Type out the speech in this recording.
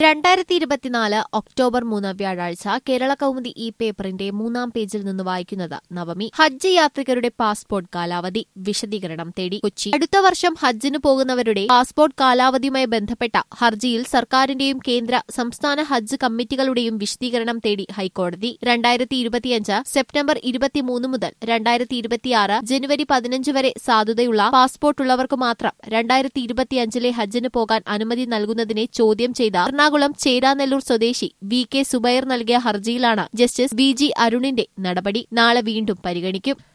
രണ്ടായിരത്തി ഇരുപത്തിനാല് ഒക്ടോബർ മൂന്ന് വ്യാഴാഴ്ച കേരള കൗമുദി ഈ പേപ്പറിന്റെ മൂന്നാം പേജിൽ നിന്ന് വായിക്കുന്നത് നവമി ഹജ്ജ് യാത്രികരുടെ പാസ്പോർട്ട് കാലാവധി വിശദീകരണം തേടി കൊച്ചി അടുത്ത വർഷം ഹജ്ജിന് പോകുന്നവരുടെ പാസ്പോർട്ട് കാലാവധിയുമായി ബന്ധപ്പെട്ട ഹർജിയിൽ സർക്കാരിന്റെയും കേന്ദ്ര സംസ്ഥാന ഹജ്ജ് കമ്മിറ്റികളുടെയും വിശദീകരണം തേടി ഹൈക്കോടതി രണ്ടായിരത്തി ഇരുപത്തിയഞ്ച് സെപ്റ്റംബർ ഇരുപത്തിമൂന്ന് മുതൽ രണ്ടായിരത്തി ഇരുപത്തിയാറ് ജനുവരി പതിനഞ്ച് വരെ സാധുതയുള്ള പാസ്പോർട്ടുള്ളവർക്ക് മാത്രം രണ്ടായിരത്തി ഇരുപത്തിയഞ്ചിലെ ഹജ്ജിന് പോകാൻ അനുമതി നൽകുന്നതിനെ ചോദ്യം ചെയ്ത എറണാകുളം ചേരാനെല്ലൂർ സ്വദേശി വി കെ സുബൈർ നൽകിയ ഹർജിയിലാണ് ജസ്റ്റിസ് ബി ജി അരുണിന്റെ നടപടി നാളെ വീണ്ടും പരിഗണിക്കും